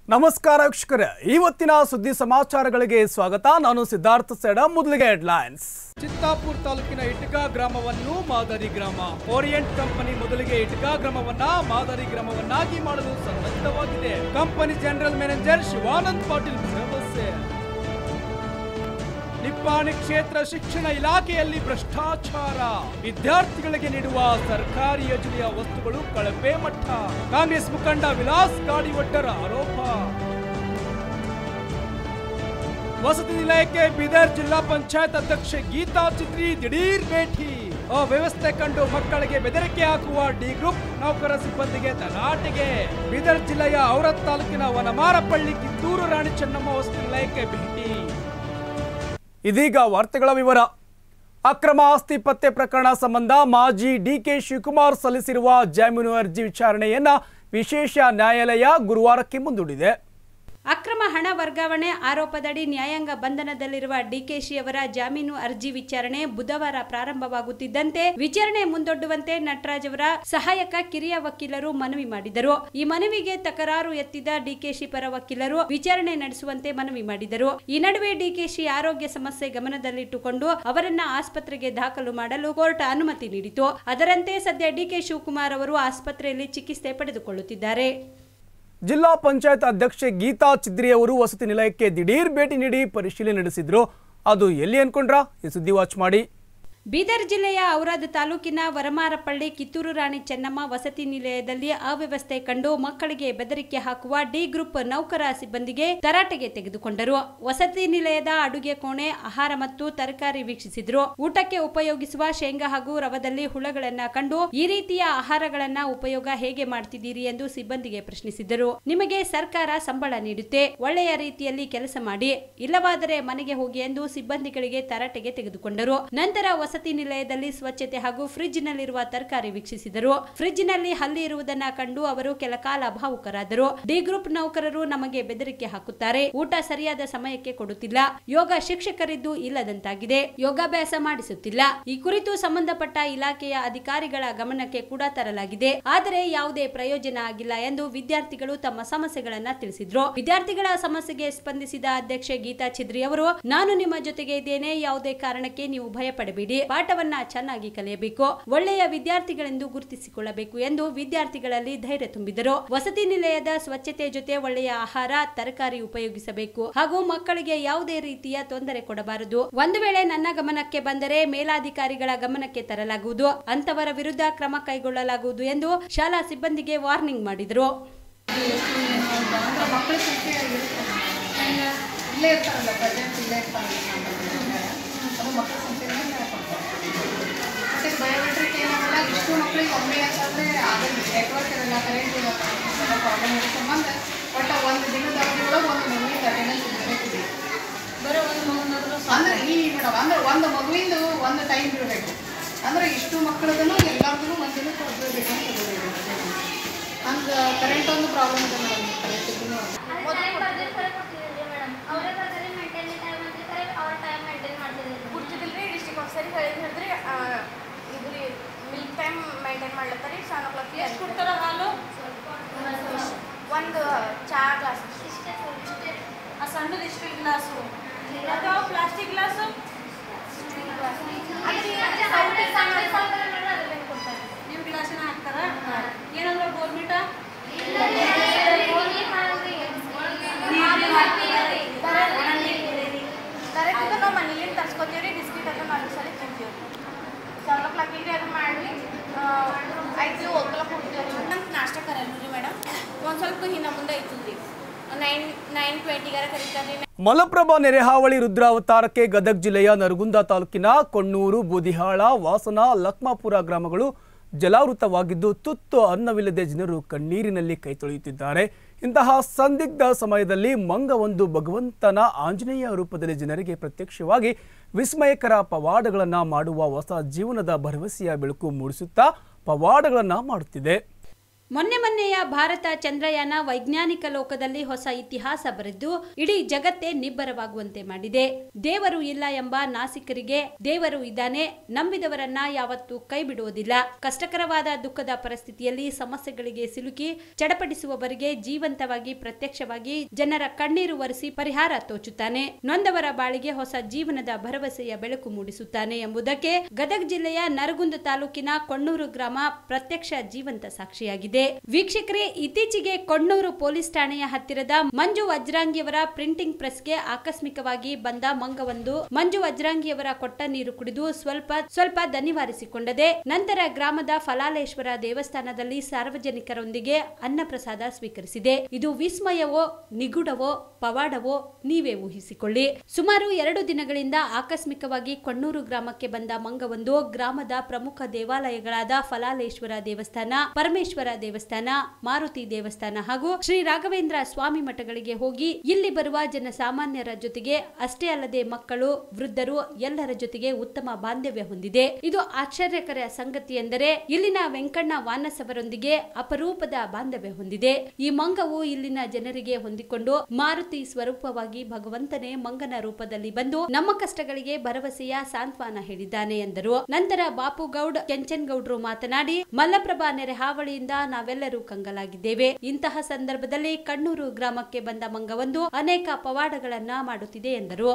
ನಮಸ್ಕಾರ ವೀಕ್ಷಕರೇ ಇವತ್ತಿನ ಸುದ್ದಿ ಸಮಾಚಾರಗಳಿಗೆ ಸ್ವಾಗತ ನಾನು ಸಿದ್ಧಾರ್ಥ ಸೇಡ ಮೊದಲಿಗೆ ಹೆಡ್ಲೈನ್ಸ್ ಚಿತ್ತಾಪುರ ತಾಲೂಕಿನ ಇಟ್ಕಾ ಗ್ರಾಮವನ್ನು ಮಾದರಿ ಗ್ರಾಮ ಓರಿಯಂಟ್ ಕಂಪನಿ ಮೊದಲಿಗೆ ಇಟ್ಕಾ ಗ್ರಾಮವನ್ನ ಮಾದರಿ ಗ್ರಾಮವನ್ನಾಗಿ ಮಾಡಲು ಸನ್ನದ್ಧವಾಗಿದೆ company general manager Shivanand Patil ಭರವಸೆ ನಿಪ್ಪಾಣಿ ಕ್ಷೇತ್ರ ಶಿಕ್ಷಣ ಇಲಾಖೆಯಲ್ಲಿ ಭ್ರಷ್ಟಾಚಾರ ವಿದ್ಯಾರ್ಥಿಗಳಿಗೆ ನೀಡುವ ಸರ್ಕಾರಿ ಯೋಜನೆಯ ವಸ್ತುಗಳು ಕಳಪೆ ಮಟ್ಟ ಕಾಂಗ್ರೆಸ್ ಮುಖಂಡ ವಿಲಾಸ್ ಗಾಡಿವಟ್ಟರ ಆರೋಪ ವಸತಿ ನಿಲಯಕ್ಕೆ ಬೀದರ್ ಜಿಲ್ಲಾ ಪಂಚಾಯತ್ ಅಧ್ಯಕ್ಷೆ ಗೀತಾ ಚಿತ್ರಿ ದಿಢೀರ್ ಭೇಟಿ ಅವ್ಯವಸ್ಥೆ ಕಂಡು ಮಕ್ಕಳಿಗೆ ಬೆದರಿಕೆ ಹಾಕುವ ಡಿ ಗ್ರೂಪ್ ನೌಕರ ಸಿಬ್ಬಂದಿಗೆ ತರಾಟೆಗೆ ಬೀದರ್ ಜಿಲ್ಲೆಯ ಔರತ್ ತಾಲೂಕಿನ ವನಮಾರಪಳ್ಳಿ ಕಿತ್ತೂರು ರಾಣಿ ಚೆನ್ನಮ್ಮ ವಸತಿ ನಿಲಯಕ್ಕೆ ಭೇಟಿ ಇದೀಗ ವಾರ್ತೆಗಳ ವಿವರ ಅಕ್ರಮ ಆಸ್ತಿ ಪತ್ತೆ ಪ್ರಕರಣ ಸಂಬಂಧ ಮಾಜಿ ಡಿಕೆ ಶಿವಕುಮಾರ್ ಸಲ್ಲಿಸಿರುವ ಜಾಮೀನು ಅರ್ಜಿ ವಿಚಾರಣೆಯನ್ನ ವಿಶೇಷ ನ್ಯಾಯಾಲಯ ಗುರುವಾರಕ್ಕೆ ಮುಂದೂಡಿದೆ ಅಕ್ರಮ ಹಣ ವರ್ಗಾವಣೆ ಆರೋಪದಡಿ ನ್ಯಾಯಾಂಗ ಬಂಧನದಲ್ಲಿರುವ ಡಿಕೆಶಿ ಅವರ ಜಾಮೀನು ಅರ್ಜಿ ವಿಚಾರಣೆ ಬುಧವಾರ ಪ್ರಾರಂಭವಾಗುತ್ತಿದ್ದಂತೆ ವಿಚಾರಣೆ ಮುಂದೊಡ್ಡುವಂತೆ ನಟರಾಜ್ ಅವರ ಸಹಾಯಕ ಕಿರಿಯ ವಕೀಲರು ಮನವಿ ಮಾಡಿದರು ಈ ಮನವಿಗೆ ತಕರಾರು ಎತ್ತಿದ ಡಿಕೆಶಿ ಪರ ವಕೀಲರು ವಿಚಾರಣೆ ನಡೆಸುವಂತೆ ಮನವಿ ಮಾಡಿದರು ಈ ನಡುವೆ ಡಿಕೆಶಿ ಆರೋಗ್ಯ ಸಮಸ್ಯೆ ಗಮನದಲ್ಲಿಟ್ಟುಕೊಂಡು ಅವರನ್ನ ಆಸ್ಪತ್ರೆಗೆ ದಾಖಲು ಮಾಡಲು ಕೋರ್ಟ್ ಅನುಮತಿ ನೀಡಿತು ಅದರಂತೆ ಸದ್ಯ ಡಿಕೆ ಶಿವಕುಮಾರ್ ಅವರು ಆಸ್ಪತ್ರೆಯಲ್ಲಿ ಚಿಕಿತ್ಸೆ ಪಡೆದುಕೊಳ್ಳುತ್ತಿದ್ದಾರೆ ಜಿಲ್ಲಾ ಪಂಚಾಯತ್ ಅಧ್ಯಕ್ಷೆ ಗೀತಾ ಚಿದ್ರಿ ಅವರು ವಸತಿ ನಿಲಯಕ್ಕೆ ದಿಢೀರ್ ಭೇಟಿ ನೀಡಿ ಪರಿಶೀಲನೆ ನಡೆಸಿದ್ರು ಅದು ಎಲ್ಲಿ ಅನ್ಕೊಂಡ್ರ ಈ ಸುದ್ದಿ ವಾಚ್ ಮಾಡಿ ಬೀದರ್ ಜಿಲ್ಲೆಯ ಔರಾದ್ ತಾಲೂಕಿನ ವರಮಾರಪಳ್ಳಿ ಕಿತ್ತೂರು ರಾಣಿ ಚೆನ್ನಮ್ಮ ವಸತಿ ನಿಲಯದಲ್ಲಿ ಅವ್ಯವಸ್ಥೆ ಕಂಡು ಮಕ್ಕಳಿಗೆ ಬೆದರಿಕೆ ಹಾಕುವ ಡಿ ಗ್ರೂಪ್ ನೌಕರ ಸಿಬ್ಬಂದಿಗೆ ತರಾಟೆಗೆ ತೆಗೆದುಕೊಂಡರು ವಸತಿ ನಿಲಯದ ಅಡುಗೆ ಕೋಣೆ ಆಹಾರ ಮತ್ತು ತರಕಾರಿ ವೀಕ್ಷಿಸಿದ್ರು ಊಟಕ್ಕೆ ಉಪಯೋಗಿಸುವ ಶೇಂಗಾ ಹಾಗೂ ರವದಲ್ಲಿ ಹುಳಗಳನ್ನ ಕಂಡು ಈ ರೀತಿಯ ಆಹಾರಗಳನ್ನ ಉಪಯೋಗ ಹೇಗೆ ಮಾಡ್ತಿದ್ದೀರಿ ಎಂದು ಸಿಬ್ಬಂದಿಗೆ ಪ್ರಶ್ನಿಸಿದರು ನಿಮಗೆ ಸರ್ಕಾರ ಸಂಬಳ ನೀಡುತ್ತೆ ಒಳ್ಳೆಯ ರೀತಿಯಲ್ಲಿ ಕೆಲಸ ಮಾಡಿ ಇಲ್ಲವಾದರೆ ಮನೆಗೆ ಹೋಗಿ ಎಂದು ಸಿಬ್ಬಂದಿಗಳಿಗೆ ತರಾಟೆಗೆ ತೆಗೆದುಕೊಂಡರು ನಂತರ ವಸತಿ ನಿಲಯದಲ್ಲಿ ಸ್ವಚ್ಛತೆ ಹಾಗೂ ಫ್ರಿಡ್ಜ್ ನಲ್ಲಿರುವ ತರಕಾರಿ ವೀಕ್ಷಿಸಿದರು ಫ್ರಿಡ್ಜ್ ನಲ್ಲಿ ಹಲ್ಲಿ ಇರುವುದನ್ನ ಕಂಡು ಅವರು ಕೆಲ ಕಾಲ ಭಾವುಕರಾದರು ಡಿ ಗ್ರೂಪ್ ನೌಕರರು ನಮಗೆ ಬೆದರಿಕೆ ಹಾಕುತ್ತಾರೆ ಊಟ ಸರಿಯಾದ ಸಮಯಕ್ಕೆ ಕೊಡುತ್ತಿಲ್ಲ ಯೋಗ ಶಿಕ್ಷಕರಿದ್ದು ಇಲ್ಲದಂತಾಗಿದೆ ಯೋಗಾಭ್ಯಾಸ ಮಾಡಿಸುತ್ತಿಲ್ಲ ಈ ಕುರಿತು ಸಂಬಂಧಪಟ್ಟ ಇಲಾಖೆಯ ಅಧಿಕಾರಿಗಳ ಗಮನಕ್ಕೆ ಕೂಡ ತರಲಾಗಿದೆ ಆದರೆ ಯಾವುದೇ ಪ್ರಯೋಜನ ಆಗಿಲ್ಲ ಎಂದು ವಿದ್ಯಾರ್ಥಿಗಳು ತಮ್ಮ ಸಮಸ್ಯೆಗಳನ್ನ ತಿಳಿಸಿದ್ರು ವಿದ್ಯಾರ್ಥಿಗಳ ಸಮಸ್ಯೆಗೆ ಸ್ಪಂದಿಸಿದ ಅಧ್ಯಕ್ಷೆ ಗೀತಾ ಚಿದ್ರಿ ಅವರು ನಾನು ನಿಮ್ಮ ಜೊತೆಗೆ ಇದ್ದೇನೆ ಯಾವುದೇ ಕಾರಣಕ್ಕೆ ನೀವು ಭಯಪಡಬೇಡಿ ಪಾಠವನ್ನ ಚೆನ್ನಾಗಿ ಕಲಿಯಬೇಕು ಒಳ್ಳೆಯ ವಿದ್ಯಾರ್ಥಿಗಳೆಂದು ಗುರುತಿಸಿಕೊಳ್ಳಬೇಕು ಎಂದು ವಿದ್ಯಾರ್ಥಿಗಳಲ್ಲಿ ಧೈರ್ಯ ತುಂಬಿದರು ವಸತಿ ನಿಲಯದ ಸ್ವಚ್ಛತೆ ಜೊತೆ ಒಳ್ಳೆಯ ಆಹಾರ ತರಕಾರಿ ಉಪಯೋಗಿಸಬೇಕು ಹಾಗೂ ಮಕ್ಕಳಿಗೆ ಯಾವುದೇ ರೀತಿಯ ತೊಂದರೆ ಕೊಡಬಾರದು ಒಂದು ವೇಳೆ ನನ್ನ ಗಮನಕ್ಕೆ ಬಂದರೆ ಮೇಲಾಧಿಕಾರಿಗಳ ಗಮನಕ್ಕೆ ತರಲಾಗುವುದು ಅಂತವರ ವಿರುದ್ಧ ಕ್ರಮ ಕೈಗೊಳ್ಳಲಾಗುವುದು ಎಂದು ಶಾಲಾ ಸಿಬ್ಬಂದಿಗೆ ವಾರ್ನಿಂಗ್ ಮಾಡಿದರು ಅಂದ್ರೆ ಮಕ್ಕಳ ಸಂಖ್ಯೆ ಇರುತ್ತೆ ಆ್ಯಂಡ್ ಇಲ್ಲೇ ಇರ್ತಾರಲ್ಲ ಪ್ರೆಸೆಂಟ್ ಇಲ್ಲೇ ಇರ್ತಾರಲ್ಲ ಅದು ಮಕ್ಕಳ ಸಂಖ್ಯೆನೇ ಮತ್ತು ಬಯೋಮೆಟ್ರಿಕ್ ಏನಾಗಲ್ಲ ಇಷ್ಟು ಮಕ್ಕಳಿಗೆ ಒಮ್ಮೆ ಅಂತಂದರೆ ಆಗಲ್ಲ ನೆಟ್ವರ್ಕ್ ಇರಲ್ಲ ಕರೆಂಟ್ ಇರಲ್ಲ ಪ್ರಾಬ್ಲಮ್ ಇರೋ ಸಂಬಂಧ ಬಟ್ ಒಂದು ದಿನದ ಅವಧಿಯೊಳಗೆ ಒಂದು ಮಗುವಿಂದ ಅಟೆಂಡೆನ್ಸ್ ಇರಬೇಕು ಬರೋ ಒಂದು ಮಗುನಾದ್ರೂ ಅಂದ್ರೆ ಈ ಮೇಡಮ್ ಅಂದ್ರೆ ಒಂದು ಮಗುವಿಂದು ಒಂದು ಟೈಮ್ ಇರಬೇಕು ಅಂದ್ರೆ ಇಷ್ಟು ಮಕ್ಕಳದನ್ನು ಎಲ್ಲರದೂ ಒಂದು ದಿನಕ್ಕೆ ಒಬ್ಬಬೇಕು ಅಂತ ಇರಬೇಕು ಹಂಗೆ ಕರೆಂಟ್ ಒಂದು ಪ್ರಾಬ್ಲಮ್ ಇದೆ ಮೇಡಮ್ ಕರೆಂಟ್ ಇದ್ದು ಟೈಮ್ ಬರ್ದಿರ್ತಾರೆ ಕೊಡ್ತಿದ್ರಿ ಮೇಡಮ್ ಅವರೇ ಬರ್ತಾರೆ ಮೇಂಟೈನ್ ಟೈಮ್ ಅಂತಿರ್ತಾರೆ ಅವ್ರ ಟೈಮ್ ಮೇಂಟೈನ್ ಮಾಡ್ತಿದ್ರಿ ಗುರ್ತಿದಿಲ್ರಿ ಡಿಸ್ಟಿಕ್ ಆಫೀಸರಿಗೆ ಹೇಳಿದ್ ಹೇಳಿದ್ರಿ ಇದು ರೀ ಮಿಲ್ಕ್ ಟೈಮ್ ಮೇಂಟೈನ್ ಮಾಡ್ಲತ್ತಾರೆ ಸೆವೆನ್ ಓ ಕ್ಲಾಕ್ ಎಷ್ಟು ಕೊಡ್ತಾರ ಹಾಲು ಒಂದು ಚಹಾ ಗ್ಲಾಸ್ ಇಷ್ಟೇ ಸರ್ ಇಷ್ಟೇ ಆ ಸಣ್ಣದು ಸ್ಟೀಲ್ ಗ್ಲಾಸು ಅಥವಾ ಪ್ಲಾಸ್ಟಿಕ್ ಗ್ಲಾಸು ನಿಮ್ಮ ಕ್ಲಾಸಿನ ಹಾಕ್ತಾರ ಏನಂದ್ರೆ ಗೋರ್ಮೆಂಟ ಕರೆಕ್ಟ್ ಇದು ನಾವು ಮನೇಲಿಂದ ತರ್ಸ್ಕೊತೀವಿ ರೀ ಬಿಸ್ಕಿಟ್ ಅದು ನಾಲ್ಕು ಸಲ ತಿಂತೀವಿ ಸೆವೆನ್ ಓ ಕ್ಲಾಕಿಗೆ ಅದು ಮಾಡಿ ಐದು ಓ ಕ್ಲಾಕ್ ಹೋಗ್ತೀವಿ ರೀ ನಮ್ಗೆ ನಾಷ್ಟ ಕರಲ್ಲ ರೀ ಮೇಡಮ್ ಒಂದು ಸ್ವಲ್ಪ ಹಿಂದೆ ಮುಂದೆ ಐತದ ರೀ ನೈನ್ ನೈನ್ ಟ್ವೆಂಟಿಗಾರ ಕರೀತಾರೆ ರೀ ಮಲಪ್ರಭಾ ನೆರೆಹಾವಳಿ ರುದ್ರಾವತಾರಕ್ಕೆ ಗದಗ ಜಿಲ್ಲೆಯ ನರಗುಂದ ತಾಲೂಕಿನ ಕೊಣ್ಣೂರು ಬೂದಿಹಾಳ ವಾಸನ ಲಕ್ಮಾಪುರ ಗ್ರಾಮಗಳು ಜಲಾವೃತವಾಗಿದ್ದು ತುತ್ತು ಅನ್ನವಿಲ್ಲದೆ ಜನರು ಕಣ್ಣೀರಿನಲ್ಲಿ ಕೈ ತೊಳೆಯುತ್ತಿದ್ದಾರೆ ಇಂತಹ ಸಂದಿಗ್ಧ ಸಮಯದಲ್ಲಿ ಮಂಗವೊಂದು ಭಗವಂತನ ಆಂಜನೇಯ ರೂಪದಲ್ಲಿ ಜನರಿಗೆ ಪ್ರತ್ಯಕ್ಷವಾಗಿ ವಿಸ್ಮಯಕರ ಪವಾಡಗಳನ್ನು ಮಾಡುವ ಹೊಸ ಜೀವನದ ಭರವಸೆಯ ಬೆಳಕು ಮೂಡಿಸುತ್ತಾ ಪವಾಡಗಳನ್ನು ಮಾಡುತ್ತಿದೆ ಮೊನ್ನೆ ಮೊನ್ನೆಯ ಭಾರತ ಚಂದ್ರಯಾನ ವೈಜ್ಞಾನಿಕ ಲೋಕದಲ್ಲಿ ಹೊಸ ಇತಿಹಾಸ ಬರೆದು ಇಡೀ ಜಗತ್ತೇ ನಿಬ್ಬರವಾಗುವಂತೆ ಮಾಡಿದೆ ದೇವರು ಇಲ್ಲ ಎಂಬ ನಾಸಿಕರಿಗೆ ದೇವರು ಇದ್ದಾನೆ ನಂಬಿದವರನ್ನ ಯಾವತ್ತೂ ಕೈ ಬಿಡುವುದಿಲ್ಲ ಕಷ್ಟಕರವಾದ ದುಃಖದ ಪರಿಸ್ಥಿತಿಯಲ್ಲಿ ಸಮಸ್ಯೆಗಳಿಗೆ ಸಿಲುಕಿ ಚಡಪಡಿಸುವವರಿಗೆ ಜೀವಂತವಾಗಿ ಪ್ರತ್ಯಕ್ಷವಾಗಿ ಜನರ ಕಣ್ಣೀರು ಒರೆಸಿ ಪರಿಹಾರ ತೋಚುತ್ತಾನೆ ನೊಂದವರ ಬಾಳಿಗೆ ಹೊಸ ಜೀವನದ ಭರವಸೆಯ ಬೆಳಕು ಮೂಡಿಸುತ್ತಾನೆ ಎಂಬುದಕ್ಕೆ ಗದಗ ಜಿಲ್ಲೆಯ ನರಗುಂದ ತಾಲೂಕಿನ ಕೊಣ್ಣೂರು ಗ್ರಾಮ ಪ್ರತ್ಯಕ್ಷ ಜೀವಂತ ಸಾಕ್ಷಿಯಾಗಿದೆ ವೀಕ್ಷಕರೇ ಇತ್ತೀಚೆಗೆ ಕೊಣ್ಣೂರು ಪೊಲೀಸ್ ಠಾಣೆಯ ಹತ್ತಿರದ ಮಂಜು ವಜ್ರಾಂಗಿಯವರ ಪ್ರಿಂಟಿಂಗ್ ಪ್ರೆಸ್ಗೆ ಆಕಸ್ಮಿಕವಾಗಿ ಬಂದ ಮಂಗವೊಂದು ಮಂಜು ವಜ್ರಾಂಗಿಯವರ ಕೊಟ್ಟ ನೀರು ಕುಡಿದು ಸ್ವಲ್ಪ ಸ್ವಲ್ಪ ದನಿವಾರಿಸಿಕೊಂಡದೆ ನಂತರ ಗ್ರಾಮದ ಫಲಾಲೇಶ್ವರ ದೇವಸ್ಥಾನದಲ್ಲಿ ಸಾರ್ವಜನಿಕರೊಂದಿಗೆ ಅನ್ನಪ್ರಸಾದ ಸ್ವೀಕರಿಸಿದೆ ಇದು ವಿಸ್ಮಯವೋ ನಿಗೂಢವೋ ಪವಾಡವೋ ನೀವೇ ಊಹಿಸಿಕೊಳ್ಳಿ ಸುಮಾರು ಎರಡು ದಿನಗಳಿಂದ ಆಕಸ್ಮಿಕವಾಗಿ ಕೊಣ್ಣೂರು ಗ್ರಾಮಕ್ಕೆ ಬಂದ ಮಂಗವೊಂದು ಗ್ರಾಮದ ಪ್ರಮುಖ ದೇವಾಲಯಗಳಾದ ಫಲಾಲೇಶ್ವರ ದೇವಸ್ಥಾನ ಪರಮೇಶ್ವರ ದೇವಸ್ಥಾನ ಮಾರುತಿ ದೇವಸ್ಥಾನ ಹಾಗೂ ಶ್ರೀ ರಾಘವೇಂದ್ರ ಸ್ವಾಮಿ ಮಠಗಳಿಗೆ ಹೋಗಿ ಇಲ್ಲಿ ಬರುವ ಜನಸಾಮಾನ್ಯರ ಜೊತೆಗೆ ಅಷ್ಟೇ ಅಲ್ಲದೆ ಮಕ್ಕಳು ವೃದ್ಧರು ಎಲ್ಲರ ಜೊತೆಗೆ ಉತ್ತಮ ಬಾಂಧವ್ಯ ಹೊಂದಿದೆ ಇದು ಆಶ್ಚರ್ಯಕರ ಸಂಗತಿ ಎಂದರೆ ಇಲ್ಲಿನ ವೆಂಕಣ್ಣ ವಾನಸವರೊಂದಿಗೆ ಅಪರೂಪದ ಬಾಂಧವ್ಯ ಹೊಂದಿದೆ ಈ ಮಂಗವು ಇಲ್ಲಿನ ಜನರಿಗೆ ಹೊಂದಿಕೊಂಡು ಮಾರುತಿ ಸ್ವರೂಪವಾಗಿ ಭಗವಂತನೇ ಮಂಗನ ರೂಪದಲ್ಲಿ ಬಂದು ನಮ್ಮ ಕಷ್ಟಗಳಿಗೆ ಭರವಸೆಯ ಸಾಂತ್ವನ ಹೇಳಿದ್ದಾನೆ ಎಂದರು ನಂತರ ಬಾಪು ಗೌಡ್ ಕೆಂಚನ್ ಗೌಡ್ರು ಮಾತನಾಡಿ ಮಲ್ಲಪ್ರಭಾ ನೆರೆ ಹಾವಳಿಯಿಂದ ನಾವೆಲ್ಲರೂ ಕಂಗಲಾಗಿದ್ದೇವೆ ಇಂತಹ ಸಂದರ್ಭದಲ್ಲಿ ಕಣ್ಣೂರು ಗ್ರಾಮಕ್ಕೆ ಬಂದ ಮಂಗವೊಂದು ಅನೇಕ ಪವಾಡಗಳನ್ನ ಮಾಡುತ್ತಿದೆ ಎಂದರು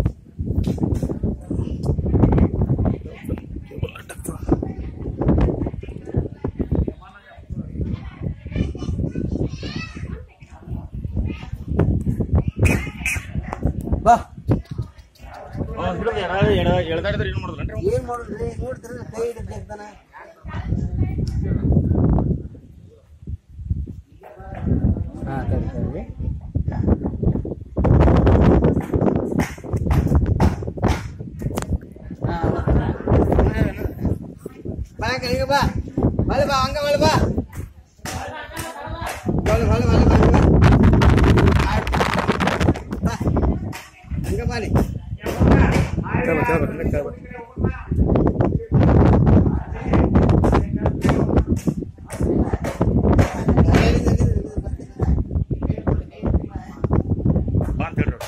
ಬಾ ಎಳ್ದಾಡಿದ್ರೆ ಏನು ಮಾಡಿದ್ರನ್ರಿ ಏನ್ ಮಾಡುದ್ರಿ ನೋಡ್ತೀರ ಕೈ ಹಿಡಿದು ತೆಗ್ದಾನ ಹಾ ತಡಿ ತಡಿ ಹಾ, ಬಾ ಕಲಿಗೆ ಬಾ ಬಳಿ ಬಾ ಹಂಗ ಬಳಿ ಬಾ ಬಳಿ ಬಳಿ ಬಳಿ ಬಾ ಬಾ ಹಂಗ ಬಾಲಿ ಅಂತ ಹೇಳ್ರಿ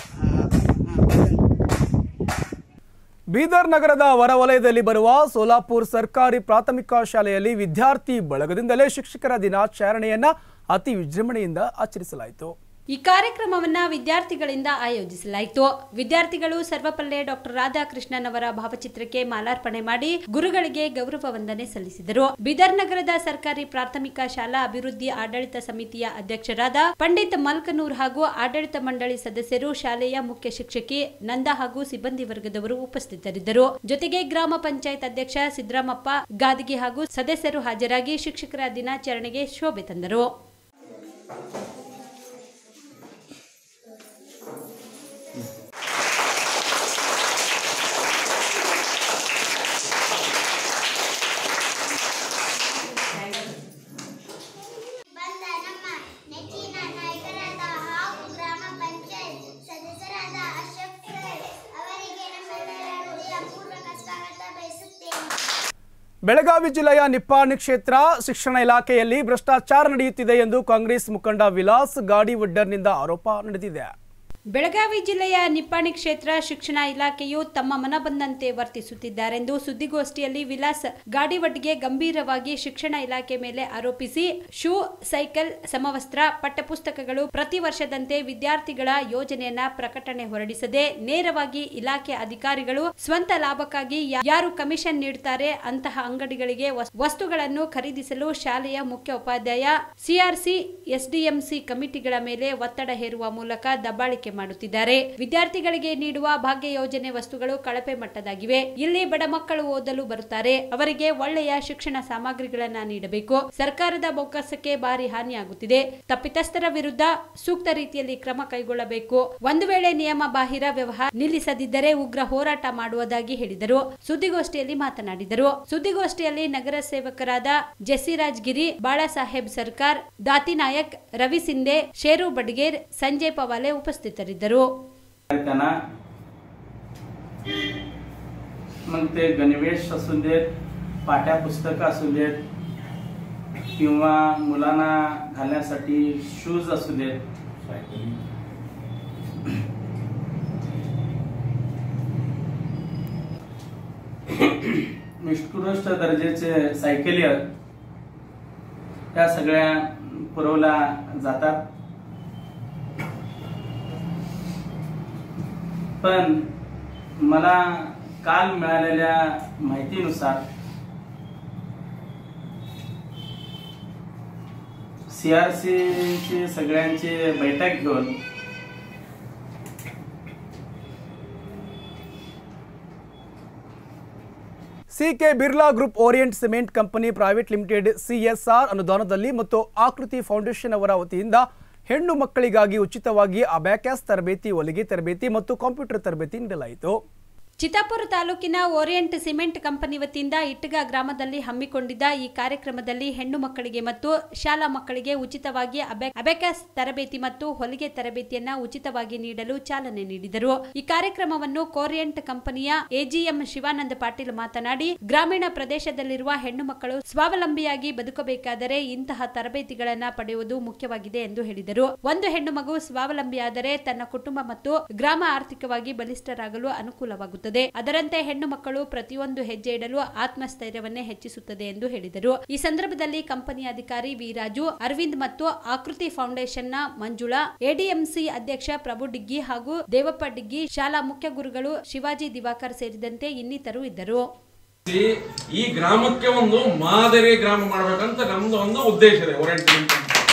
ಬೀದರ್ ನಗರದ ಹೊರವಲಯದಲ್ಲಿ ಬರುವ ಸೋಲಾಪುರ್ ಸರ್ಕಾರಿ ಪ್ರಾಥಮಿಕ ಶಾಲೆಯಲ್ಲಿ ವಿದ್ಯಾರ್ಥಿ ಬಳಗದಿಂದಲೇ ಶಿಕ್ಷಕರ ದಿನಾಚರಣೆಯನ್ನ ಅತಿ ವಿಜೃಂಭಣೆಯಿಂದ ಆಚರಿಸಲಾಯಿತು ಈ ಕಾರ್ಯಕ್ರಮವನ್ನ ವಿದ್ಯಾರ್ಥಿಗಳಿಂದ ಆಯೋಜಿಸಲಾಯಿತು ವಿದ್ಯಾರ್ಥಿಗಳು ಸರ್ವಪಲ್ಲೆ ಡಾಕ್ಟರ್ ರಾಧಾಕೃಷ್ಣನ್ ಅವರ ಭಾವಚಿತ್ರಕ್ಕೆ ಮಾಲಾರ್ಪಣೆ ಮಾಡಿ ಗುರುಗಳಿಗೆ ಗೌರವ ವಂದನೆ ಸಲ್ಲಿಸಿದರು ಬೀದರ್ ನಗರದ ಸರ್ಕಾರಿ ಪ್ರಾಥಮಿಕ ಶಾಲಾ ಅಭಿವೃದ್ಧಿ ಆಡಳಿತ ಸಮಿತಿಯ ಅಧ್ಯಕ್ಷರಾದ ಪಂಡಿತ್ ಮಲ್ಕನೂರ್ ಹಾಗೂ ಆಡಳಿತ ಮಂಡಳಿ ಸದಸ್ಯರು ಶಾಲೆಯ ಮುಖ್ಯ ಶಿಕ್ಷಕಿ ನಂದಾ ಹಾಗೂ ಸಿಬ್ಬಂದಿ ವರ್ಗದವರು ಉಪಸ್ಥಿತರಿದ್ದರು ಜೊತೆಗೆ ಗ್ರಾಮ ಪಂಚಾಯತ್ ಅಧ್ಯಕ್ಷ ಸಿದ್ದರಾಮಪ್ಪ ಗಾದಗಿ ಹಾಗೂ ಸದಸ್ಯರು ಹಾಜರಾಗಿ ಶಿಕ್ಷಕರ ದಿನಾಚರಣೆಗೆ ಶೋಭೆ ತಂದರು ಬಂದ ನಮ್ಮ ನೆಚ್ಚಿನ ನಾಯಕರಾದ ಹಾಗೂ ಗ್ರಾಮ ಪಂಚಾಯತ್ ಸದಸ್ಯರಾದ ಅಶೋಕ್ ಸರ್ ಅವರಿಗೆ ನಮ್ಮೆಲ್ಲರ ಹೃದಯಪೂರ್ವಕ ಸ್ವಾಗತ ಬಯಸುತ್ತೇನೆ ಬೆಳಗಾವಿ ಜಿಲ್ಲೆಯ ನಿಪ್ಪಾಣಿ ಕ್ಷೇತ್ರ ಶಿಕ್ಷಣ ಇಲಾಖೆಯಲ್ಲಿ ಭ್ರಷ್ಟಾಚಾರ ನಡೆಯುತ್ತಿದೆ ಎಂದು ಕಾಂಗ್ರೆಸ್ ಮುಖಂಡ ವಿಲಾಸ್ ಗಾಡಿವಡ್ಡರ್ನಿಂದ ಆರೋಪ ನಡೆದಿದೆ ಬೆಳಗಾವಿ ಜಿಲ್ಲೆಯ ನಿಪ್ಪಾಣಿ ಕ್ಷೇತ್ರ ಶಿಕ್ಷಣ ಇಲಾಖೆಯು ತಮ್ಮ ಮನಬಂದಂತೆ ವರ್ತಿಸುತ್ತಿದ್ದಾರೆಂದು ಸುದ್ದಿಗೋಷ್ಠಿಯಲ್ಲಿ ವಿಲಾಸ್ ಗಾಡಿವಡ್ಗೆ ಗಂಭೀರವಾಗಿ ಶಿಕ್ಷಣ ಇಲಾಖೆ ಮೇಲೆ ಆರೋಪಿಸಿ ಶೂ ಸೈಕಲ್ ಸಮವಸ್ತ್ರ ಪಠ್ಯಪುಸ್ತಕಗಳು ಪ್ರತಿ ವರ್ಷದಂತೆ ವಿದ್ಯಾರ್ಥಿಗಳ ಯೋಜನೆಯನ್ನ ಪ್ರಕಟಣೆ ಹೊರಡಿಸದೆ ನೇರವಾಗಿ ಇಲಾಖೆ ಅಧಿಕಾರಿಗಳು ಸ್ವಂತ ಲಾಭಕ್ಕಾಗಿ ಯಾ- ಯಾರು ಕಮಿಷನ್ ನೀಡುತ್ತಾರೆ ಅಂತಹ ಅಂಗಡಿಗಳಿಗೆ ವಸ್- ವಸ್ತುಗಳನ್ನು ಖರೀದಿಸಲು ಶಾಲೆಯ ಮುಖ್ಯ ಉಪಾಧ್ಯಾಯ ಸಿಆರ್ಸಿ ಎಸ್ಡಿಎಂಸಿ ಕಮಿಟಿಗಳ ಮೇಲೆ ಒತ್ತಡ ಹೇರುವ ಮೂಲಕ ದಬ್ಬಾಳಿಕೆ ಮಾಡುತ್ತಿದ್ದಾರೆ ವಿದ್ಯಾರ್ಥಿಗಳಿಗೆ ನೀಡುವ ಭಾಗ್ಯ ಯೋಜನೆ ವಸ್ತುಗಳು ಕಳಪೆ ಮಟ್ಟದಾಗಿವೆ ಇಲ್ಲಿ ಬಡ ಮಕ್ಕಳು ಓದಲು ಬರುತ್ತಾರೆ ಅವರಿಗೆ ಒಳ್ಳೆಯ ಶಿಕ್ಷಣ ಸಾಮಗ್ರಿಗಳನ್ನ ನೀಡಬೇಕು ಸರ್ಕಾರದ ಬೊಕ್ಕಸಕ್ಕೆ ಭಾರಿ ಹಾನಿಯಾಗುತ್ತಿದೆ ತಪ್ಪಿತಸ್ಥರ ವಿರುದ್ಧ ಸೂಕ್ತ ರೀತಿಯಲ್ಲಿ ಕ್ರಮ ಕೈಗೊಳ್ಳಬೇಕು ಒಂದು ವೇಳೆ ನಿಯಮ ಬಾಹಿರ ವ್ಯವಹಾರ ನಿಲ್ಲಿಸದಿದ್ದರೆ ಉಗ್ರ ಹೋರಾಟ ಮಾಡುವುದಾಗಿ ಹೇಳಿದರು ಸುದ್ದಿಗೋಷ್ಠಿಯಲ್ಲಿ ಮಾತನಾಡಿದರು ಸುದ್ದಿಗೋಷ್ಠಿಯಲ್ಲಿ ನಗರ ಸೇವಕರಾದ ಜಸಿರಾಜ್ ಗಿರಿ ಬಾಳಾಸಾಹೇಬ್ ಸರ್ಕಾರ್ ದಾತಿ ನಾಯಕ್ ರವಿ ಸಿಂಧೆ ಶೇರು ಬಡ್ಗೇರ್ ಸಂಜಯ್ ಪವಾಲೆ ಉಪಸ್ಥಿತರಿದ್ದರು कार्यकर्त्यांना मग ते गणवेश असून देत पाट्या पुस्तकं असू देत किंवा मुलांना घालण्यासाठी शूज असू देत निष्कृष्ट दर्जाचे सायकली त्या सगळ्या पुरवल्या जातात पण मला काल मिळालेल्या माहितीनुसार सीआरसीची सगळ्यांची बैठक घेऊन CK Birla group Orient cement company private limited CSR ಅನುದಾನದಲ್ಲಿ ಮತ್ತು ಆಕೃತಿ ಫೌಂಡೇಶನ್ ಅವರ ವತಿಯಿಂದ ಹೆಣ್ಣು ಮಕ್ಕಳಿಗಾಗಿ ಉಚಿತವಾಗಿ ಅಬ್ಯಾಕ್ಯಾಸ್ ತರಬೇತಿ ಹೊಲಿಗೆ ತರಬೇತಿ ಮತ್ತು ಕಂಪ್ಯೂಟರ್ ತರಬೇತಿ ನೀಡಲಾಯಿತು ಚಿತ್ತಾಪುರ ತಾಲೂಕಿನ ಓರಿಯೆಂಟ್ ಸಿಮೆಂಟ್ ಕಂಪನಿ ವತಿಯಿಂದ ಇಟ್ಟಗ ಗ್ರಾಮದಲ್ಲಿ ಹಮ್ಮಿಕೊಂಡಿದ್ದ ಈ ಕಾರ್ಯಕ್ರಮದಲ್ಲಿ ಹೆಣ್ಣು ಮಕ್ಕಳಿಗೆ ಮತ್ತು ಶಾಲಾ ಮಕ್ಕಳಿಗೆ ಉಚಿತವಾಗಿ ಅಬ್ಯಾ- ಅಬ್ಯಾಕಸ್ ತರಬೇತಿ ಮತ್ತು ಹೊಲಿಗೆ ತರಬೇತಿಯನ್ನ ಉಚಿತವಾಗಿ ನೀಡಲು ಚಾಲನೆ ನೀಡಿದರು ಈ ಕಾರ್ಯಕ್ರಮವನ್ನು ಕೋರಿಯೆಂಟ್ ಕಂಪನಿಯ ಎಜಿಎಂ ಶಿವಾನಂದ ಪಾಟೀಲ್ ಮಾತನಾಡಿ ಗ್ರಾಮೀಣ ಪ್ರದೇಶದಲ್ಲಿರುವ ಹೆಣ್ಣು ಮಕ್ಕಳು ಸ್ವಾವಲಂಬಿಯಾಗಿ ಬದುಕಬೇಕಾದರೆ ಇಂತಹ ತರಬೇತಿಗಳನ್ನ ಪಡೆಯುವುದು ಮುಖ್ಯವಾಗಿದೆ ಎಂದು ಹೇಳಿದರು ಒಂದು ಹೆಣ್ಣು ಮಗು ಸ್ವಾವಲಂಬಿಯಾದರೆ ತನ್ನ ಕುಟುಂಬ ಮತ್ತು ಗ್ರಾಮ ಆರ್ಥಿಕವಾಗಿ ಬಲಿಷ್ಠರಾಗಲು ಅನುಕೂಲವಾಗುತ್ತದೆ ಅದರಂತೆ ಹೆಣ್ಣು ಮಕ್ಕಳು ಪ್ರತಿಯೊಂದು ಹೆಜ್ಜೆ ಇಡಲು ಆತ್ಮಸ್ಥೈರ್ಯವನ್ನೇ ಹೆಚ್ಚಿಸುತ್ತದೆ ಎಂದು ಹೇಳಿದರು ಈ ಸಂದರ್ಭದಲ್ಲಿ ಕಂಪನಿ ಅಧಿಕಾರಿ ವಿರಾಜು ಅರವಿಂದ್ ಮತ್ತು ಆಕೃತಿ ಫೌಂಡೇಶನ್ನ ಮಂಜುಳಾ ಎಡಿಎಂಸಿ ಅಧ್ಯಕ್ಷ ಪ್ರಭು ಡಿಗ್ಗಿ ಹಾಗೂ ದೇವಪ್ಪ ಡಿಗ್ಗಿ ಶಾಲಾ ಮುಖ್ಯ ಗುರುಗಳು ಶಿವಾಜಿ ದಿವಾಕರ್ ಸೇರಿದಂತೆ ಇನ್ನಿತರು ಇದ್ದರು ಈ ಗ್ರಾಮಕ್ಕೆ ಒಂದು ಮಾದರಿ ಗ್ರಾಮ ಮಾಡ್ಬೇಕಂತ ನಮ್ದು ಒಂದು ಉದ್ದೇಶ ಇದೆ ಓರಿಯೆಂಟ್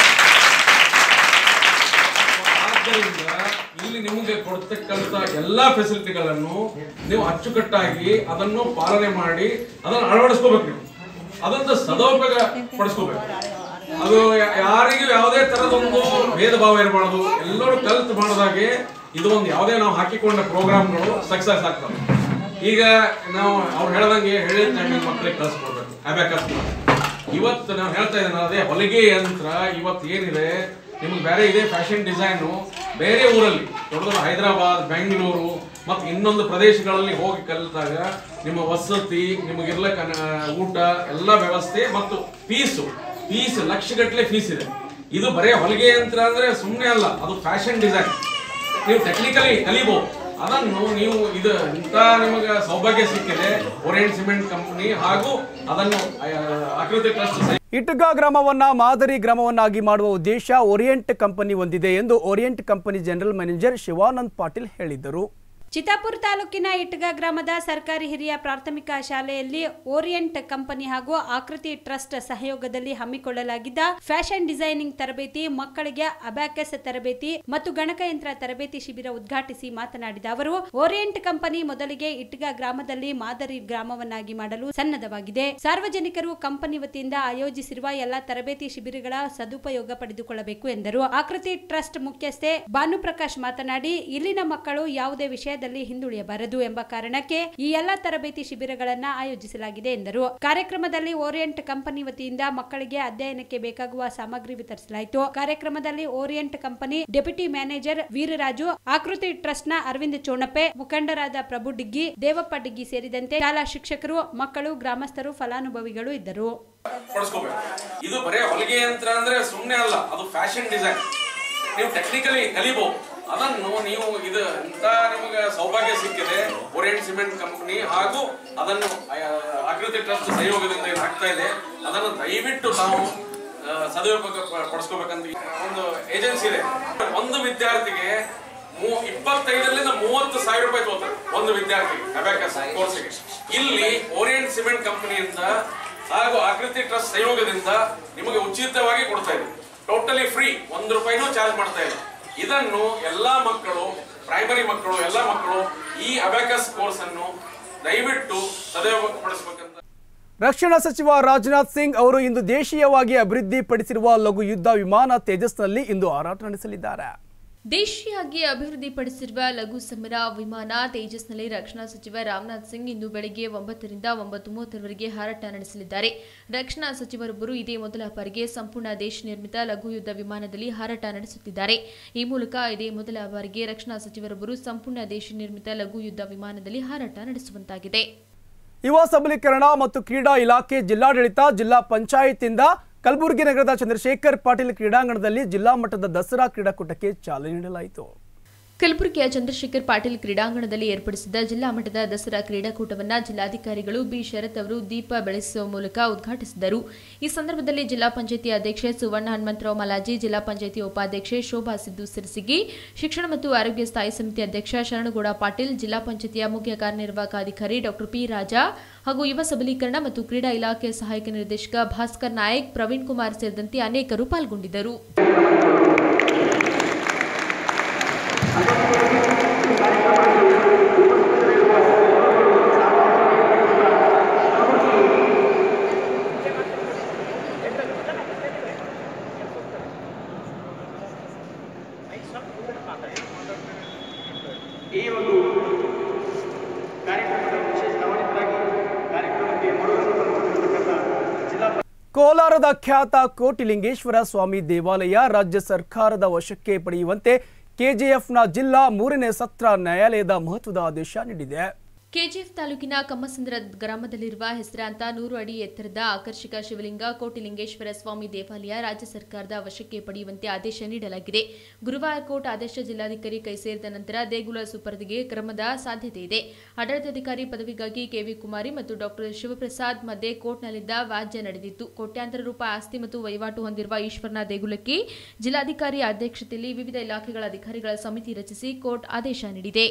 ಆದ್ದರಿಂದ ಇಲ್ಲಿ ನಿಮಗೆ ಕೊಡ್ತಕ್ಕಂತ ಎಲ್ಲಾ ಫೆಸಿಲಿಟಿಗಳನ್ನು ನೀವು ಅಚ್ಚುಕಟ್ಟಾಗಿ ಅದನ್ನು ಪಾಲನೆ ಮಾಡಿ ಅದನ್ನು ಅಳವಡಿಸ್ಕೋಬೇಕು ನೀವು ಅದೊಂದು ಸದುಪಯೋಗ ಪಡಿಸ್ಕೋಬೇಕು ಅದು ಯಾ- ಯಾರಿಗೂ ಯಾವುದೇ ತರದೊಂದು ಭೇದ ಭಾವ ಇರಬಾರ್ದು ಎಲ್ಲರೂ ಕಲ್ತು ಮಾಡಿದಾಗೆ ಇದು ಒಂದು ಯಾವುದೇ ನಾವು ಹಾಕಿಕೊಂಡ ಪ್ರೋಗ್ರಾಮ್ಗಳು ಸಕ್ಸಸ್ ಆಗ್ತವೆ ಈಗ ನಾವು ಅವ್ರು ಹೇಳ್ದಂಗೆ ಹೇಳಿದ ಟೈಮಿಗೆ ಮಕ್ಕಳಿಗೆ ಕಳಿಸ್ಕೊಡ್ಬೇಕು ಅಬ್ಯಾಕಸ್ ಇವತ್ತು ನಾವು ಹೇಳ್ತಾ ಇದ್ದೇನೆ ಅದೇ ಹೊಲಿಗೆ ಯಂತ್ರ ಇವತ್ತು ಏನಿದೆ ನಿಮ್ಗೆ ಬೇರೆ ಇದೆ ಫ್ಯಾಷನ್ ಡಿಸೈನು ಬೇರೆ ಊರಲ್ಲಿ ದೊಡ್ಡ ದೊಡ್ಡ ಹೈದರಾಬಾದ್ ಬೆಂಗಳೂರು ಮತ್ತು ಇನ್ನೊಂದು ಪ್ರದೇಶಗಳಲ್ಲಿ ಹೋಗಿ ಕಲಿತಾಗ ನಿಮ್ಮ ವಸತಿ ನಿಮಗಿರ್ಲಕ್ಕ ನ- ಊಟ ಎಲ್ಲ ವ್ಯವಸ್ಥೆ ಮತ್ತು ಫೀಸು ಫೀಸ್ ಲಕ್ಷಗಟ್ಟಲೆ ಫೀಸ್ ಇದೆ ಇದು ಬರೇ ಹೊಲಿಗೆ ಯಂತ್ರ ಅಂದ್ರೆ ಸುಮ್ಮನೆ ಅಲ್ಲ ಅದು ಫ್ಯಾಷನ್ ಡಿಸೈನ್ ನೀವು ಟೆಕ್ನಿಕಲಿ ಕಲಿಬಹುದು ಅದನ್ನು ನೀವು ಇದು ಇಂಥ ನಿಮಗೆ ಸೌಭಾಗ್ಯ ಸಿಕ್ಕಿದೆ ಓರಿಯೆಂಟ್ ಸಿಮೆಂಟ್ ಕಂಪನಿ ಹಾಗೂ ಅದನ್ನು ಆ, ಆಕೃತಿ ಟ್ರಸ್ಟ್ ಇಟಗ ಗ್ರಾಮವನ್ನ ಮಾದರಿ ಗ್ರಾಮವನ್ನಾಗಿ ಮಾಡುವ ಉದ್ದೇಶ ಓರಿಯೆಂಟ್ ಕಂಪನಿ ಹೊಂದಿದೆ ಎಂದು Orient company general manager Shivanand Patil ಹೇಳಿದರು ಚಿತ್ತಾಪುರ ತಾಲೂಕಿನ ಇಟ್ಗ ಗ್ರಾಮದ ಸರ್ಕಾರಿ ಹಿರಿಯ ಪ್ರಾಥಮಿಕ ಶಾಲೆಯಲ್ಲಿ ಓರಿಯೆಂಟ್ ಕಂಪನಿ ಹಾಗೂ ಆಕೃತಿ ಟ್ರಸ್ಟ್ ಸಹಯೋಗದಲ್ಲಿ ಹಮ್ಮಿಕೊಳ್ಳಲಾಗಿದ್ದ ಫ್ಯಾಷನ್ ಡಿಸೈನಿಂಗ್ ತರಬೇತಿ ಮಕ್ಕಳಿಗೆ ಅಬ್ಯಾಕಸ್ ತರಬೇತಿ ಮತ್ತು ಗಣಕಯಂತ್ರ ತರಬೇತಿ ಶಿಬಿರ ಉದ್ಘಾಟಿಸಿ ಮಾತನಾಡಿದ ಅವರು ಓರಿಯೆಂಟ್ ಕಂಪನಿ ಮೊದಲಿಗೆ ಇಟ್ಗ ಗ್ರಾಮದಲ್ಲಿ ಮಾದರಿ ಗ್ರಾಮವನ್ನಾಗಿ ಮಾಡಲು ಸನ್ನದ್ಧವಾಗಿದೆ ಸಾರ್ವಜನಿಕರು ಕಂಪನಿ ವತಿಯಿಂದ ಆಯೋಜಿಸಿರುವ ಎಲ್ಲಾ ತರಬೇತಿ ಶಿಬಿರಗಳ ಸದುಪಯೋಗ ಪಡೆದುಕೊಳ್ಳಬೇಕು ಎಂದರು ಆಕೃತಿ ಟ್ರಸ್ಟ್ ಮುಖ್ಯಸ್ಥೆ ಭಾನುಪ್ರಕಾಶ್ ಮಾತನಾಡಿ ಇಲ್ಲಿನ ಮಕ್ಕಳು ಯಾವುದೇ ವಿಷಯದಲ್ಲಿ ಹಿಂದುಳಿಯಬಾರದು ಎಂಬ ಕಾರಣಕ್ಕೆ ಈ ಎಲ್ಲಾ ತರಬೇತಿ ಶಿಬಿರಗಳನ್ನ ಆಯೋಜಿಸಲಾಗಿದೆ ಎಂದರು ಕಾರ್ಯಕ್ರಮದಲ್ಲಿ ಓರಿಯೆಂಟ್ ಕಂಪನಿ ವತಿಯಿಂದ ಮಕ್ಕಳಿಗೆ ಅಧ್ಯಯನಕ್ಕೆ ಬೇಕಾಗುವ ಸಾಮಗ್ರಿ ವಿತರಿಸಲಾಯಿತು ಕಾರ್ಯಕ್ರಮದಲ್ಲಿ Orient company deputy manager Veeraraju Akruti trust ನ ಅರವಿಂದ್ ಚೋಣಪೆ ಮುಖಂಡರಾದ ಪ್ರಭು ಡಿಗ್ಗಿ ದೇವಪ್ಪ ಡಿಗ್ಗಿ ಸೇರಿದಂತೆ ಶಾಲಾ ಶಿಕ್ಷಕರು ಮಕ್ಕಳು ಗ್ರಾಮಸ್ಥರು ಫಲಾನುಭವಿಗಳು ಇದ್ದರು ಪಡಿಸ್ಕೋಬೇಕು ಇದು ಬರೇ ಹೊಲಿಗೆ ಯಂತ್ರ ಅಂದ್ರೆ ಸುಮ್ಮನೆ ಅಲ್ಲ ಅದು ಫ್ಯಾಷನ್ ಡಿಸೈನ್ ನೀವು ಟೆಕ್ನಿಕಲಿ ಕಲಿಬಹುದು ಅದನ್ನು ನೀವು ಇದು ಇಂಥ ನಿಮಗೆ ಸೌಭಾಗ್ಯ ಸಿಕ್ಕಿದೆ ಓರಿಯೆಂಟ್ ಸಿಮೆಂಟ್ ಕಂಪನಿ ಹಾಗೂ ಅದನ್ನು ಆ, ಆಕೃತಿ ಟ್ರಸ್ಟ್ ಸಹಯೋಗದಿಂದ ಇದು ಆಗ್ತಾ ಇದೆ ಅದನ್ನು ದಯವಿಟ್ಟು ತಾವು ಆ, ಸದುಪಯೋಗ ಪ- ಪಡಿಸ್ಕೋಬೇಕಂತ ಒಂದು ಏಜೆನ್ಸಿ ಇದೆ ಒಂದು ವಿದ್ಯಾರ್ಥಿಗೆ ಮೂ- ಇಪ್ಪತ್ತೈದರಿಂದ ಮೂವತ್ತು ಸಾವಿರ ರೂಪಾಯಿ ತಗೋತಾರೆ ಒಂದು ವಿದ್ಯಾರ್ಥಿಗೆ ಅಬ್ಯಾಕಸ್ ಕೋರ್ಸಿಗೆ ಇಲ್ಲಿ ಓರಿಯೆಂಟ್ ಸಿಮೆಂಟ್ ಕಂಪನಿಯಿಂದ ಹಾಗೂ ಆಕೃತಿ ಟ್ರಸ್ಟ್ ಸಹಯೋಗದಿಂದ ನಿಮಗೆ ಉಚಿತವಾಗಿ ಕೊಡ್ತಾ ಇದೆ ಟೋಟಲಿ ಫ್ರೀ ಒಂದು ರೂಪಾಯಿನೂ ಚಾರ್ಜ್ ಮಾಡ್ತಾ ಇಲ್ಲ ಇದನ್ನು ಎಲ್ಲಾ ಮಕ್ಕಳು ಪ್ರೈಮರಿ ಮಕ್ಕಳು ಎಲ್ಲಾ ಮಕ್ಕಳು ಈ ಅಬ್ಯಾಕಸ್ ಕೋರ್ಸ್ ಅನ್ನು ದಯವಿಟ್ಟು ಸದುಪಯೋಗ ಪಡಿಸಬೇಕಂತ ರಕ್ಷಣಾ ಸಚಿವ ರಾಜನಾಥ್ ಸಿಂಗ್ ಅವರು ಇಂದು ದೇಶೀಯವಾಗಿ ಅಭಿವೃದ್ಧಿಪಡಿಸಿರುವ ಲಘು ಯುದ್ಧ ವಿಮಾನ ತೇಜಸ್ನಲ್ಲಿ ಇಂದು ಹಾರಾಟ ನಡೆಸಲಿದ್ದಾರೆ ದೇಶೀಯಾಗಿ ಅಭಿವೃದ್ಧಿಪಡಿಸಿರುವ ಲಘು ಸಮರ ವಿಮಾನ ತೇಜಸ್ನಲ್ಲಿ ರಕ್ಷಣಾ ಸಚಿವ ರಾಜನಾಥ್ ಸಿಂಗ್ ಇಂದು ಬೆಳಗ್ಗೆ ಒಂಬತ್ತರಿಂದ ಒಂಬತ್ತು ಮೂವತ್ತರವರೆಗೆ ಹಾರಾಟ ನಡೆಸಲಿದ್ದಾರೆ ರಕ್ಷಣಾ ಸಚಿವರೊಬ್ಬರು ಇದೇ ಮೊದಲ ಬಾರಿಗೆ ಸಂಪೂರ್ಣ ದೇಶ ನಿರ್ಮಿತ ಲಘು ಯುದ್ಧ ವಿಮಾನದಲ್ಲಿ ಹಾರಾಟ ನಡೆಸುತ್ತಿದ್ದಾರೆ ಈ ಮೂಲಕ ಇದೇ ಮೊದಲ ಬಾರಿಗೆ ರಕ್ಷಣಾ ಸಚಿವರೊಬ್ಬರು ಸಂಪೂರ್ಣ ದೇಶ ನಿರ್ಮಿತ ಲಘು ಯುದ್ಧ ವಿಮಾನದಲ್ಲಿ ಹಾರಾಟ ನಡೆಸುವಂತಾಗಿದೆ ಯುವ ಸಬಲೀಕರಣ ಮತ್ತು ಕ್ರೀಡಾ ಇಲಾಖೆ ಜಿಲ್ಲಾಡಳಿತ ಜಿಲ್ಲಾ ಪಂಚಾಯತಿಂದ ಕಲಬುರಗಿ ನಗರದ ಚಂದ್ರಶೇಖರ್ ಪಾಟೀಲ್ ಕ್ರೀಡಾಂಗಣದಲ್ಲಿ ಜಿಲ್ಲಾ ಮಟ್ಟದ ದಸರಾ ಕ್ರೀಡಾಕೂಟಕ್ಕೆ ಚಾಲನೆ ನೀಡಲಾಯಿತು ಕಲಬುರಗಿಯ ಚಂದ್ರಶೇಖರ್ ಪಾಟೀಲ್ ಕ್ರೀಡಾಂಗಣದಲ್ಲಿ ಏರ್ಪಡಿಸಿದ್ದ ಜಿಲ್ಲಾ ಮಟ್ಟದ ದಸರಾ ಕ್ರೀಡಾಕೂಟವನ್ನು ಜಿಲ್ಲಾಧಿಕಾರಿಗಳು ಬಿ ಶರತ್ ಅವರು ದೀಪ ಬೆಳೆಸುವ ಮೂಲಕ ಉದ್ಘಾಟಿಸಿದರು ಈ ಸಂದರ್ಭದಲ್ಲಿ ಜಿಲ್ಲಾ ಪಂಚಾಯತಿ ಅಧ್ಯಕ್ಷೆ ಸುವರ್ಣ ಹನುಮಂತರಾವ್ ಮಲಾಜಿ ಜಿಲ್ಲಾ ಪಂಚಾಯತಿ ಉಪಾಧ್ಯಕ್ಷೆ ಶೋಭಾ ಸಿದ್ದು ಸಿರಸಿಗಿ ಶಿಕ್ಷಣ ಮತ್ತು ಆರೋಗ್ಯ ಸ್ಥಾಯಿ ಸಮಿತಿ ಅಧ್ಯಕ್ಷ ಶರಣಗೌಡ ಪಾಟೀಲ್ ಜಿಲ್ಲಾ ಪಂಚಾಯತಿಯ ಮುಖ್ಯ ಕಾರ್ಯನಿರ್ವಾಹಕ ಅಧಿಕಾರಿ ಡಾಕ್ಟರ್ ಪಿ ರಾಜಾ ಹಾಗೂ ಯುವ ಸಬಲೀಕರಣ ಮತ್ತು ಕ್ರೀಡಾ ಇಲಾಖೆ ಸಹಾಯಕ ನಿರ್ದೇಶಕ ಭಾಸ್ಕರ್ ನಾಯಕ್ ಪ್ರವೀಣ್ ಕುಮಾರ್ ಸೇರಿದಂತೆ ಅನೇಕರು ಪಾಲ್ಗೊಂಡಿದ್ದರು ಈ ಒಂದು ಕಾರ್ಯಕ್ರಮದ ವಿಶೇಷ ಗಮನಿತರಾಗಿ ಕಾರ್ಯಕ್ರಮಕ್ಕೆ ಮರುವನ್ನು ತಂದುಕೊಟ್ಟಿರ್ತಕ್ಕಂಥ ಜಿಲ್ಲಾ ಕೋಲಾರದ ಖ್ಯಾತ ಕೋಟಿಲಿಂಗೇಶ್ವರ ಸ್ವಾಮಿ ದೇವಾಲಯ ರಾಜ್ಯ ಸರ್ಕಾರದ ವಶಕ್ಕೆ ಪಡೆಯುವಂತೆ ಕೆಜಿಎಫ್ನ ಜಿಲ್ಲಾ ಮೂರನೇ ಸತ್ರ ನ್ಯಾಯಾಲಯದ ಮಹತ್ವದ ಆದೇಶ ನೀಡಿದೆ ಕೆಜಿಎಫ್ ತಾಲೂಕಿನ ಕಮ್ಮಸಂದ್ರ ಗ್ರಾಮದಲ್ಲಿರುವ ಹೆಸರಾಂತ ನೂರು ಅಡಿ ಎತ್ತರದ ಆಕರ್ಷಕ ಶಿವಲಿಂಗ ಕೋಟಿಲಿಂಗೇಶ್ವರ ಸ್ವಾಮಿ ದೇವಾಲಯ ರಾಜ್ಯ ಸರ್ಕಾರದ ವಶಕ್ಕೆ ಪಡೆಯುವಂತೆ ಆದೇಶ ನೀಡಲಾಗಿದೆ ಗುರುವಾರ ಕೋರ್ಟ್ ಆದೇಶ ಜಿಲ್ಲಾಧಿಕಾರಿ ಕೈ ಸೇರಿದ ನಂತರ ದೇಗುಲ ಸುಪರ್ದಿಗೆ ಕ್ರಮದ ಸಾಧ್ಯತೆ ಇದೆ ಆಡಳಿತಾಧಿಕಾರಿ ಪದವಿಗಾಗಿ ಕೆವಿ ಕುಮಾರಿ ಮತ್ತು ಡಾಕ್ಟರ್ ಶಿವಪ್ರಸಾದ್ ಮಧ್ಯೆ ಕೋರ್ಟ್ನಲ್ಲಿದ್ದ ವ್ಯಾಜ್ಯ ನಡೆದಿತ್ತು ಕೋಟ್ಯಾಂತರ ರೂಪಾಯಿ ಆಸ್ತಿ ಮತ್ತು ವಹಿವಾಟು ಹೊಂದಿರುವ ಈಶ್ವರನ ದೇಗುಲಕ್ಕೆ ಜಿಲ್ಲಾಧಿಕಾರಿ ಅಧ್ಯಕ್ಷತೆಯಲ್ಲಿ ವಿವಿಧ ಇಲಾಖೆಗಳ ಅಧಿಕಾರಿಗಳ ಸಮಿತಿ ರಚಿಸಿ ಕೋರ್ಟ್ ಆದೇಶ ನೀಡಿದೆ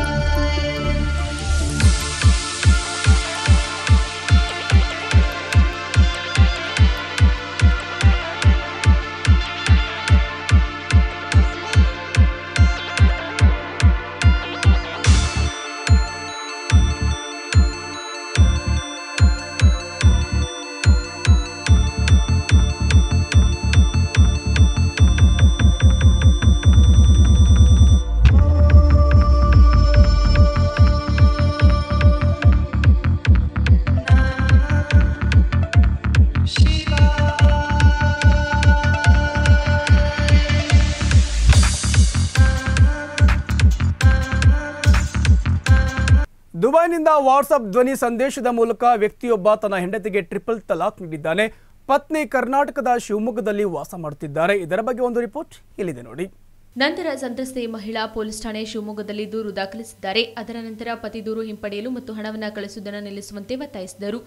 ದುಬೈನಿಂದ ವಾಟ್ಸಪ್ ಧ್ವನಿ ಸಂದೇಶದ ಮೂಲಕ ವ್ಯಕ್ತಿಯೊಬ್ಬ ತನ್ನ ಹೆಂಡತಿಗೆ ಟ್ರಿಪಲ್ ತಲಾಕ್ ನೀಡಿದ್ದಾನೆ ಪತ್ನಿ ಕರ್ನಾಟಕದ ಶಿವಮೊಗ್ಗದಲ್ಲಿ ವಾಸ ಮಾಡುತ್ತಿದ್ದಾರೆ ಇದರ ಬಗ್ಗೆ ಒಂದು ರಿಪೋರ್ಟ್ ಇಲ್ಲಿದೆ ನೋಡಿ ನಂತರ ಸಂತ್ರಸ್ತೆ ಮಹಿಳಾ ಪೊಲೀಸ್ ಠಾಣೆ ಶಿವಮೊಗ್ಗದಲ್ಲಿ ದೂರು ದಾಖಲಿಸಿದ್ದಾರೆ ಅದರ ನಂತರ ಪತಿ ದೂರು ಹಿಂಪಡೆಯಲು ಮತ್ತು ಹಣವನ್ನು ಕಳಿಸುವುದನ್ನು ನಿಲ್ಲಿಸುವಂತೆ ಒತ್ತಾಯಿಸಿದರು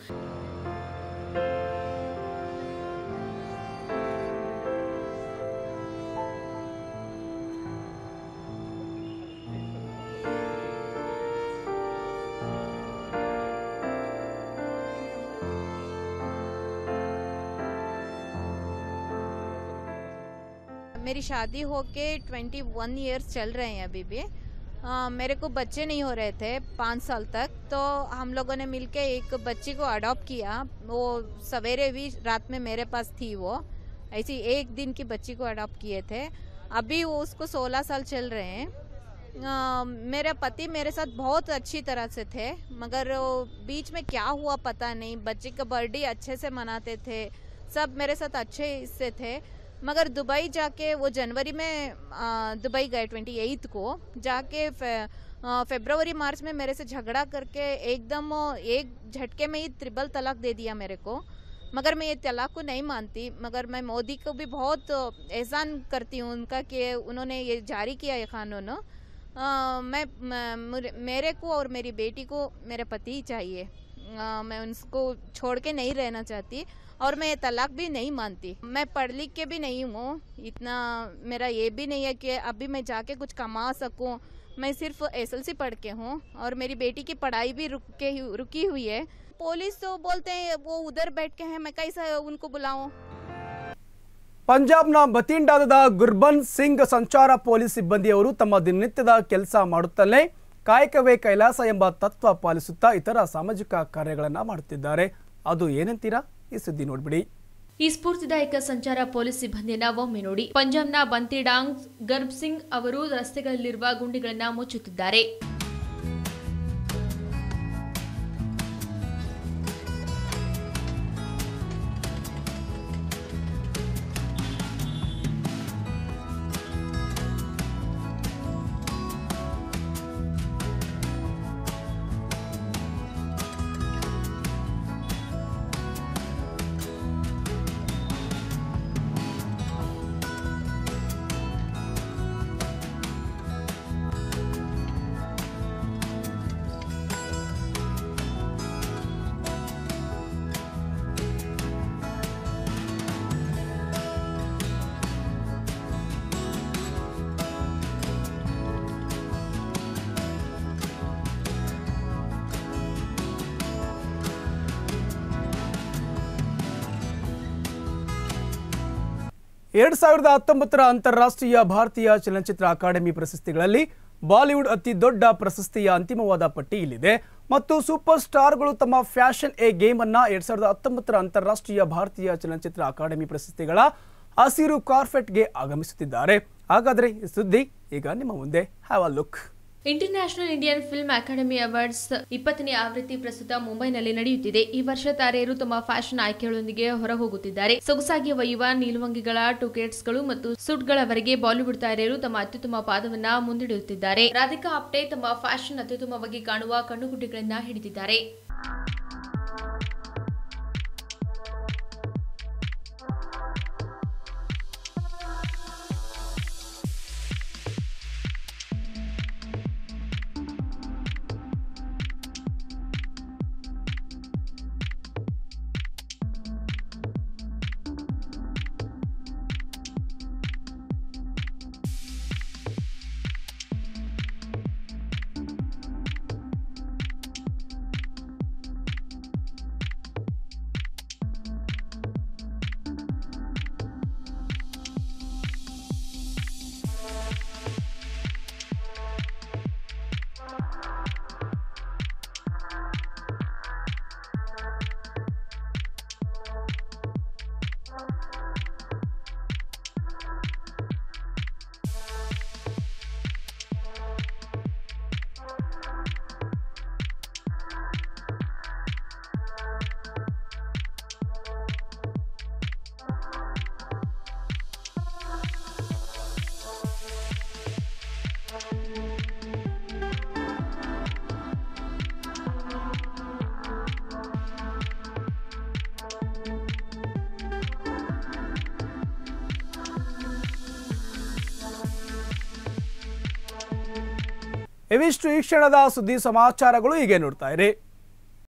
मेरी शादी होके ट्वेंटी वन ईयर्स चल रहे हैं अभी भी अ, मेरे को बच्चे नहीं हो रहे थे पाँच साल तक तो हम लोगों ने मिलके एक बच्ची को अडॉप्ट किया वो सवेरे भी रात में मेरे पास थी वो ऐसी एक दिन की बच्ची को अडॉप्ट किए थे अभी वो उसको सोलह साल चल रहे हैं अ, मेरे पति मेरे साथ बहुत अच्छी तरह से थे मगर वो बीच में क्या हुआ पता नहीं बच्चे का बर्थडे अच्छे से मनाते थे सब मेरे साथ अच्छे से थे मगर दुबई जाके वो जनवरी में अ, दुबई गए ट्वेंटी एथ को जाके फे, अ, फेब्रुवरी मार्च में मेरे से झगड़ा करके एकदम एक झटके में ही त्रिबल तलाक दे दिया मेरे को मगर मैं ये तलाक को नहीं मानती मगर मैं मोदी को भी बहुत एहसान करती हूँ उनका कि उन्होंने ये जारी किया ये कानून अ, मैं मैं- मुरे- मेरे को और मेरी बेटी को मेरे पति ही चाहिए अ, मैं उनको छोड़ के नहीं रहना चाहती और मैं ये तलाक भी नहीं मानती मैं पढ़ लिख के भी नहीं हूँ इतना मेरा ये भी नहीं है कि अभी मैं जाके कुछ कमा सकूँ मैं सिर्फ एसएलसी पढ़ के हूँ और मेरी बेटी की पढ़ाई भी रुक के ही- रुकी हुई है पुलिस तो बोलते हैं वो उधर बैठ के हैं मैं कैसे उनको बुलाऊं ಪಂಜಾಬ್ನ ಬತಿಂಡಾದ ಗುರ್ಬನ್ ಸಿಂಗ್ ಸಂಚಾರ ಪೊಲೀಸ್ ಸಿಬ್ಬಂದಿಯವರು ತಮ್ಮ ದಿನನಿತ್ಯದ ಕೆಲಸ ಮಾಡುತ್ತಲೇ ಕಾಯಕವೇ ಕೈಲಾಸ ಎಂಬ ತತ್ವ ಪಾಲಿಸುತ್ತಾ ಇತರ ಸಾಮಾಜಿಕ ಕಾರ್ಯಗಳನ್ನು ಮಾಡುತ್ತಿದ್ದಾರೆ ಅದು ಏನಂತೀರಾ ಈ ಸುದ್ದಿ ನೋಡ್ಬಿಡಿ ಈ ಸ್ಫೂರ್ತಿದಾಯಕ ಸಂಚಾರ ಪೊಲೀಸ್ ಸಿಬ್ಬಂದಿಯನ್ನ ಒಮ್ಮೆ ನೋಡಿ ಪಂಜಾಬ್ನ ಬಂತಿಡಾಂಗ್ ಗರ್ಬ್ ಸಿಂಗ್ ಅವರು ರಸ್ತೆಗಳಲ್ಲಿರುವ ಗುಂಡಿಗಳನ್ನ ಮುಚ್ಚುತ್ತಿದ್ದಾರೆ ಎರಡ್ ಸಾವಿರದ ಹತ್ತೊಂಬತ್ತರ ಅಂತಾರಾಷ್ಟ್ರೀಯ ಭಾರತೀಯ ಚಲನಚಿತ್ರ ಅಕಾಡೆಮಿ ಪ್ರಶಸ್ತಿಗಳಲ್ಲಿ ಬಾಲಿವುಡ್ ಅತಿ ದೊಡ್ಡ ಪ್ರಶಸ್ತಿಯ ಅಂತಿಮವಾದ ಪಟ್ಟಿ ಇಲ್ಲಿದೆ ಮತ್ತು ಸೂಪರ್ ಸ್ಟಾರ್ಗಳು ತಮ್ಮ ಫ್ಯಾಷನ್ ಎ ಗೇಮ್ ಅನ್ನ ಎರಡ್ ಸಾವಿರದ ಹತ್ತೊಂಬತ್ತರ ಅಂತಾರಾಷ್ಟ್ರೀಯ ಭಾರತೀಯ ಚಲನಚಿತ್ರ ಅಕಾಡೆಮಿ ಪ್ರಶಸ್ತಿಗಳ ಹಸಿರು ಕಾರ್ಪೆಟ್ಗೆ ಆಗಮಿಸುತ್ತಿದ್ದಾರೆ ಹಾಗಾದ್ರೆ ಈ ಸುದ್ದಿ ಈಗ ನಿಮ್ಮ ಮುಂದೆ have a look international Indian film academy awards ಇಪ್ಪತ್ತನೇ ಆವೃತ್ತಿ ಪ್ರಸ್ತುತ ಮುಂಬೈನಲ್ಲಿ ನಡೆಯುತ್ತಿದೆ ಈ ವರ್ಷ ತಾರೆಯರು ತಮ್ಮ ಫ್ಯಾಷನ್ ಆಯ್ಕೆಗಳೊಂದಿಗೆ ಹೊರಹೋಗುತ್ತಿದ್ದಾರೆ ಸೊಗಸಾಗಿ ಒಯ್ಯುವ ನಿಲುವಂಗಿಗಳ ಟುಕೆಟ್ಸ್ಗಳು ಮತ್ತು ಸುಟ್ಗಳವರೆಗೆ ಬಾಲಿವುಡ್ ತಾರೆಯರು ತಮ್ಮ ಅತ್ಯುತ್ತಮ ಪಾದವನ್ನ ಮುಂದಿಡುತ್ತಿದ್ದಾರೆ ರಾಧಿಕಾ ಆಪ್ಟೆ ತಮ್ಮ ಫ್ಯಾಷನ್ ಅತ್ಯುತ್ತಮವಾಗಿ ಕಾಣುವ ಕಣ್ಣುಗುಡ್ಡೆಗಳನ್ನ ಹಿಡಿದಿದ್ದಾರೆ ಇವಿಷ್ಟು ಈ ಕ್ಷಣದ ಸುದ್ದಿ ಸಮಾಚಾರಗಳು ಹೀಗೆ ನೋಡ್ತಾ ಇರಿ